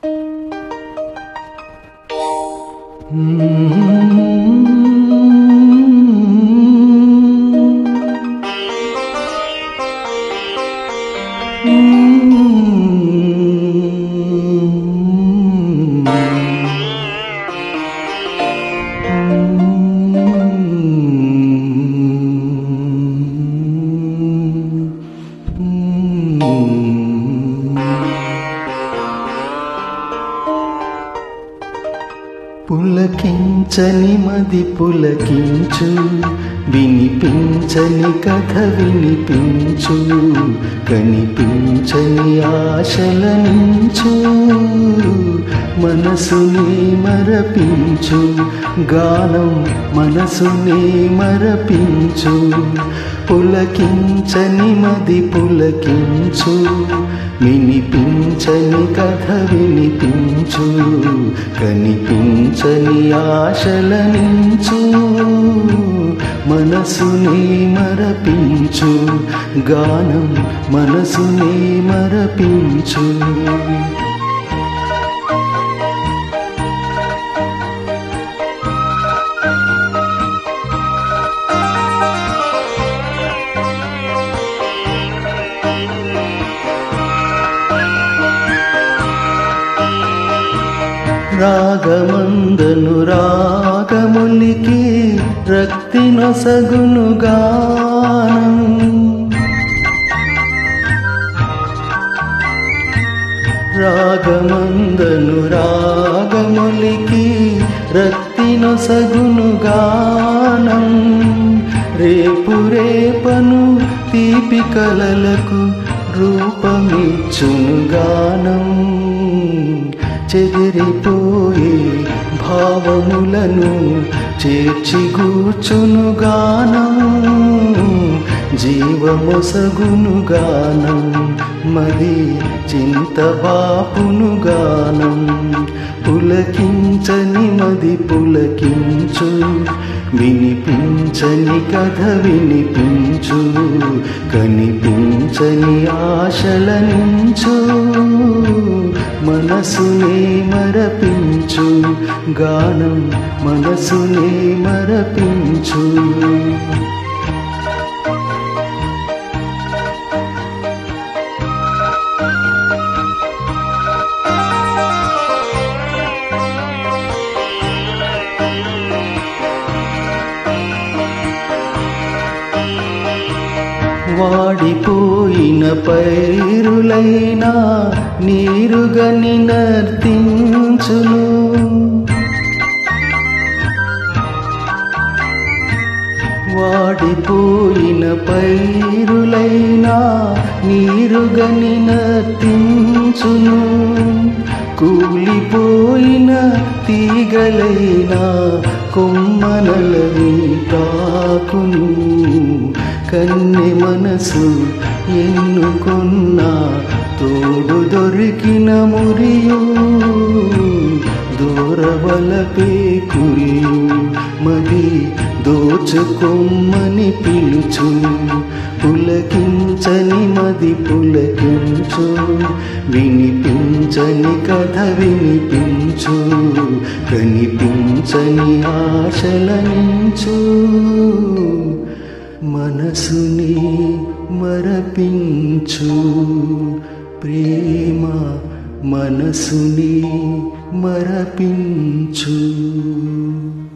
పులకించని మది పులకించు వినిపించని కథ వినిపించు కనిపించని ఆశలనించు మనసుని మరపించు గానం మనసుని మరపించు పులకించని మది పులకించు వినిపించని కథ వినిపించు కనిపించని ఆశలనించు మనసుని మరపించు గానం మనసుని మరపించు రాగమందను రాగములికి రక్తి నొసగును గానం రాగమందను రాగములికి రక్తి నొసగును గానం రేపు రేపను తీపి కలలకు రూపమిచ్చును గానం చెదిరిపోయే భావములను చేర్చి కూర్చును గానం జీవమొసగును గానం మది చింత బాపును గానం పులకించని మది పులకించు వినిపించని కథ వినిపించు కనిపించని ఆశలనించు మనసునే మరపించు గానం మనసునే మరపించు వాడిపోయిన పైరులైనా నీరుగని నర్తించును వాడిపోయిన పైరులైనా నీరుగని నర్తించును కూలిపోయిన తీగలైనా కొమ్మనలని తాకును కన్నె మనసు ఎన్నుకున్న తోడు దొరికిన మురియు దూరవలపే కురియు మది దోచుకొమ్మని పిలుచు పులకించని మది పులకించు వినిపించని కథ వినిపించు కనిపించని ఆశలనించు మనసుని మరపించు ప్రేమ మనసుని మరపించు